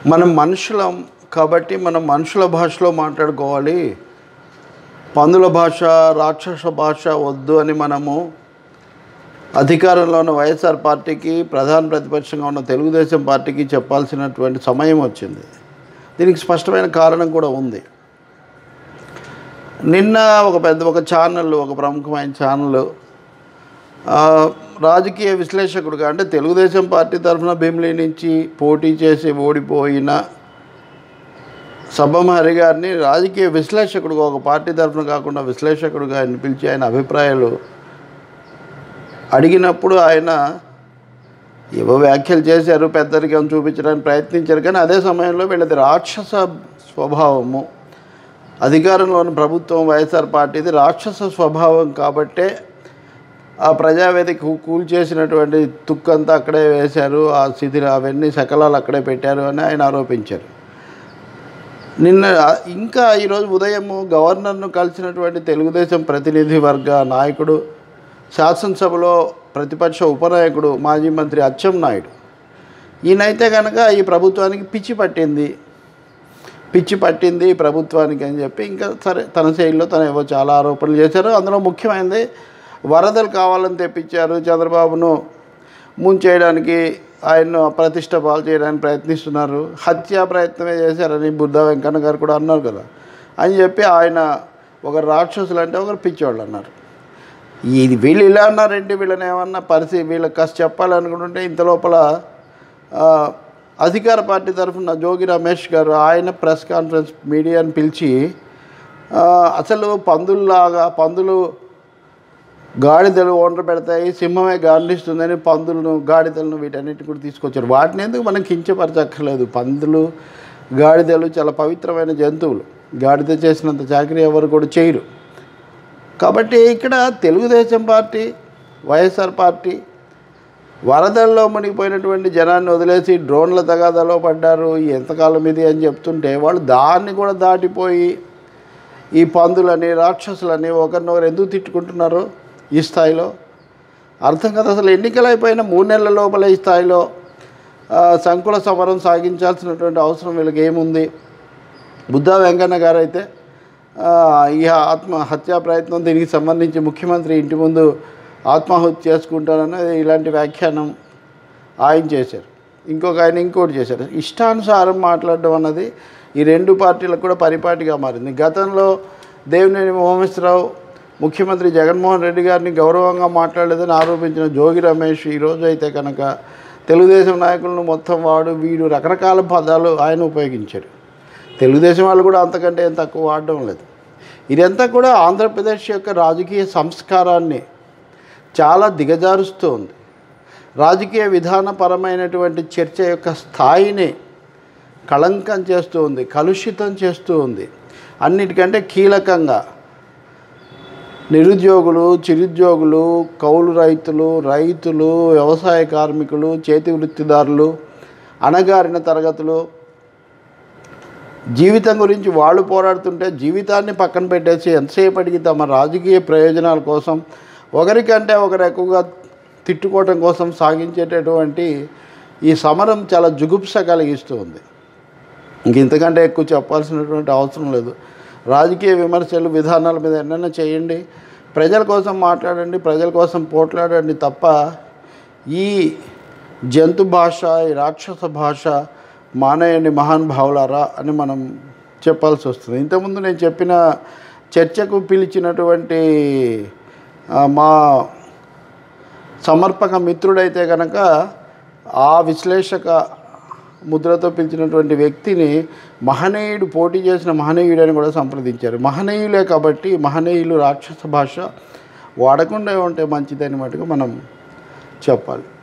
మనం మనుషులం కాబట్టి మనం మనుషుల భాషలో మాట్లాడుకోవాలి పందుల భాష రాక్షస భాష వద్దు అని మనము అధికారంలో ఉన్న వైఎస్ఆర్ పార్టీకి ప్రధాన ప్రతిపక్షంగా ఉన్న తెలుగుదేశం పార్టీకి చెప్పాల్సినటువంటి సమయం వచ్చింది దీనికి స్పష్టమైన కారణం కూడా ఉంది నిన్న ఒక పెద్ద ఒక ఛానల్ ఒక ప్రముఖమైన ఛానల్ ఆ, రాజకీయ విశ్లేషకుడుగా అంటే తెలుగుదేశం పార్టీ తరఫున భీమిలి నుంచి పోటీ చేసి ఓడిపోయిన సబ్బం హరి గారిని రాజకీయ విశ్లేషకుడుగా ఒక పార్టీ తరఫున కాకుండా విశ్లేషకుడుగా ఆయన పిలిచి ఆయన అభిప్రాయాలు అడిగినప్పుడు ఆయన ఏవో వ్యాఖ్యలు చేశారు పెద్దరికం చూపించడానికి ప్రయత్నించారు కానీ అదే సమయంలో వీళ్ళది రాక్షస స్వభావము అధికారంలో ఉన్న ప్రభుత్వం వైఎస్ఆర్ పార్టీది రాక్షస స్వభావం కాబట్టే ఆ ప్రజావేదిక కూ- కూల్చేసినటువంటి తుక్కంతా అక్కడే వేశారు ఆ శిథిర అవన్నీ శకలాలు అక్కడే పెట్టారు అని ఆయన ఆరోపించారు నిన్న ఇంకా ఈరోజు ఉదయం గవర్నర్ను కలిసినటువంటి తెలుగుదేశం ప్రతినిధి వర్గ నాయకుడు శాసనసభలో ప్రతిపక్ష ఉపనాయకుడు మాజీ మంత్రి అచ్చెం నాయుడు ఈయనైతే కనుక ఈ ప్రభుత్వానికి పిచ్చి పట్టింది పిచ్చి పట్టింది ఈ ప్రభుత్వానికి అని చెప్పి ఇంకా సరే తన శైలిలో తను ఏవో చాలా ఆరోపణలు చేశారు అందులో ముఖ్యమైనది వరదలు కావాలని తెప్పించారు చంద్రబాబును ముంచేయడానికి ఆయన్ను అప్రతిష్ట పాలు చేయడానికి ప్రయత్నిస్తున్నారు హత్యా ప్రయత్నమే చేశారని బుద్ధ వెంకన్న గారు కూడా అన్నారు కదా అని చెప్పి ఆయన ఒక రాక్షసులు అంటే ఒకరు పిచ్చోళ్ళు అన్నారు ఇది వీళ్ళు ఇలా అన్నారంటే వీళ్ళని ఏమన్నా పరిస్థితి వీళ్ళకి కాస్త చెప్పాలనుకుంటుంటే ఇంత లోపల ఆ, అధికార పార్టీ తరఫున జోగి రమేష్ గారు ఆయన ప్రెస్ కాన్ఫరెన్స్ మీడియాని పిలిచి ఆ, అసలు పందుల్లాగా పందులు గాడిదలు ఒండ్ర పెడతాయి సింహమే గాండిస్తుందని పందులను గాడిదలను వీటన్నిటి కూడా తీసుకొచ్చారు వాటిని ఎందుకు మనం కించపరచక్కర్లేదు పందులు గాడిదలు చాలా పవిత్రమైన జంతువులు గాడిద చేసినంత చాకరీ ఎవరు కూడా చేయరు కాబట్టి ఇక్కడ తెలుగుదేశం పార్టీ వైఎస్ఆర్ పార్టీ వరదల్లో మునిగిపోయినటువంటి జనాన్ని వదిలేసి డ్రోన్ల తగాదాలో పడ్డారు ఎంతకాలం ఇది అని చెప్తుంటే వాళ్ళు దాన్ని కూడా దాటిపోయి ఈ పందులని రాక్షసులని ఒకరినొకరు ఎందుకు తిట్టుకుంటున్నారు ఈ స్థాయిలో అర్థం కదా అసలు ఎన్నికలు అయిపోయిన మూడు నెలల లోపల ఈ స్థాయిలో ఆ, సంకుల సమరం సాగించాల్సినటువంటి అవసరం వీళ్ళకి ఏముంది బుద్ధా వెంకన్న గారు అయితే ఆ, ఈ ఆత్మ హత్యా ప్రయత్నం దీనికి సంబంధించి ముఖ్యమంత్రి ఇంటి ముందు ఆత్మాహుతి చేసుకుంటారని ఇలాంటి వ్యాఖ్యానం ఆయన చేశారు ఇంకొక ఆయన ఇంకోటి చేశారు ఇష్టానుసారం మాట్లాడడం అన్నది ఈ రెండు పార్టీలకు కూడా పరిపాటిగా మారింది గతంలో దేవినేని మోహమేశ్వరరావు ముఖ్యమంత్రి జగన్మోహన్ రెడ్డి గారిని గౌరవంగా మాట్లాడలేదని ఆరోపించిన జోగి రమేష్ ఈరోజు అయితే కనుక తెలుగుదేశం నాయకులను మొత్తం వాడు వీడు రకరకాల పదాలు ఆయన ఉపయోగించాడు తెలుగుదేశం వాళ్ళు కూడా అంతకంటే ఏం తక్కువ వాడడం లేదు ఇదంతా కూడా ఆంధ్రప్రదేశ్ యొక్క రాజకీయ సంస్కారాన్ని చాలా దిగజారుస్తూ ఉంది రాజకీయ విధానపరమైనటువంటి చర్చ యొక్క స్థాయిని కళంకం చేస్తూ ఉంది కలుషితం చేస్తూ ఉంది అన్నిటికంటే కీలకంగా నిరుద్యోగులు చిరుద్యోగులు కౌలు రైతులు రైతులు వ్యవసాయ కార్మికులు చేతి వృత్తిదారులు అణగారిన తరగతులు జీవితం గురించి వాళ్ళు పోరాడుతుంటే జీవితాన్ని పక్కన పెట్టేసి ఎంతసేపటికి తమ రాజకీయ ప్రయోజనాల కోసం ఒకరికంటే ఒకరు ఎక్కువగా తిట్టుకోవటం కోసం సాగించేటటువంటి ఈ సమరం చాలా జుగుప్స కలిగిస్తూ ఉంది ఇంక ఇంతకంటే ఎక్కువ చెప్పాల్సినటువంటి అవసరం లేదు రాజకీయ విమర్శలు విధానాల మీద ఎన్నైనా చేయండి ప్రజల కోసం మాట్లాడండి ప్రజల కోసం పోట్లాడండి తప్ప ఈ జంతు భాష ఈ రాక్షస భాష మానేయండి మహానుభావులారా అని మనం చెప్పాల్సి వస్తుంది ఇంతకుముందు నేను చెప్పిన చర్చకు పిలిచినటువంటి ఆ, మా సమర్పక మిత్రుడైతే కనుక ఆ విశ్లేషక ముద్రతో పిలిచినటువంటి వ్యక్తిని మహనీయుడు పోటీ చేసిన మహనీయుడు అని కూడా సంప్రదించారు మహనీయులే కాబట్టి మహనీయులు రాక్షస భాష వాడకుండా ఉంటే మంచిదని మటుకు మనం చెప్పాలి